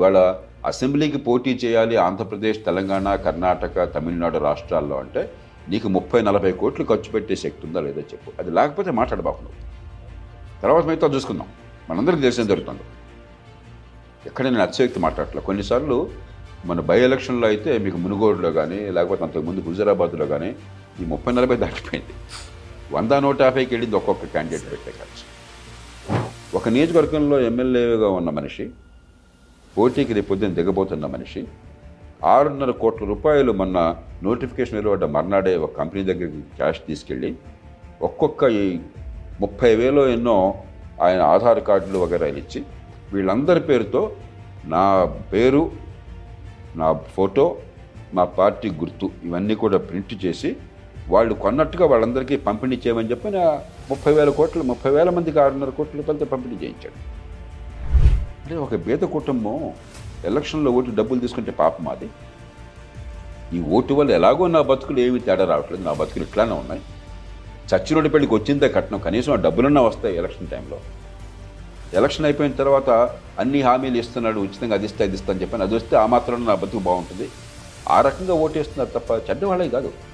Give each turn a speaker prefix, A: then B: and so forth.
A: ఇవాళ అసెంబ్లీకి పోటీ చేయాలి ఆంధ్రప్రదేశ్ తెలంగాణ కర్ణాటక తమిళనాడు రాష్ట్రాల్లో అంటే నీకు ముప్పై నలభై కోట్లు ఖర్చు పెట్టే శక్తి ఉందా లేదో చెప్పు అది లేకపోతే మాట్లాడబాకు నువ్వు తర్వాత మిగతా చూసుకుందాం మనందరికీ తెలిసిన జరుగుతుంది ఎక్కడ నేను అతిశక్తి మాట్లాడట్లేదు కొన్నిసార్లు మన బై ఎలక్షన్లో అయితే మీకు మునుగోడులో కానీ లేకపోతే అంతకుముందు హుజరాబాద్లో కానీ ఈ ముప్పై నలభై దాటిపోయింది వంద నూట యాభైకి వెళ్ళింది ఒక్కొక్క క్యాండిడేట్ పెట్టే ఖర్చు ఒక నియోజకవర్గంలో ఎమ్మెల్యేగా ఉన్న మనిషి పోటీకి రేపు పొద్దున్న దిగబోతున్న మనిషి ఆరున్నర కోట్ల రూపాయలు మొన్న నోటిఫికేషన్ వెలువడ్డ మర్నాడే ఒక కంపెనీ దగ్గరికి క్యాష్ తీసుకెళ్ళి ఒక్కొక్క ఈ ముప్పై వేలో ఎన్నో ఆయన ఆధార్ కార్డులు వగైరా ఇచ్చి వీళ్ళందరి పేరుతో నా పేరు నా ఫోటో నా పార్టీ గుర్తు ఇవన్నీ కూడా ప్రింట్ చేసి వాళ్ళు కొన్నట్టుగా వాళ్ళందరికీ పంపిణీ చేయమని చెప్పి నా ముప్పై వేల కోట్లు ముప్పై వేల మందికి ఆరున్నర కోట్ల రూపాయలతో పంపిణీ చేయించాడు అంటే ఒక బీద కుటుంబం ఎలక్షన్లో ఓటు డబ్బులు తీసుకుంటే పాపం అది ఈ ఓటు వల్ల ఎలాగో నా బతుకులు ఏమీ తేడా రావట్లేదు నా బతుకులు ఇట్లానే ఉన్నాయి చచ్చినోడి పెళ్ళికి వచ్చిందే కట్నం కనీసం ఆ డబ్బులన్నా వస్తాయి ఎలక్షన్ టైంలో ఎలక్షన్ అయిపోయిన తర్వాత అన్ని హామీలు ఇస్తున్నాడు ఉచితంగా అది ఇస్తే అది ఇస్తా అని చెప్పాను అది వస్తే ఆ మాత్రం నా బతుకు బాగుంటుంది ఆ రకంగా ఓటేస్తున్నారు తప్ప చెడ్డవాళ్ళే కాదు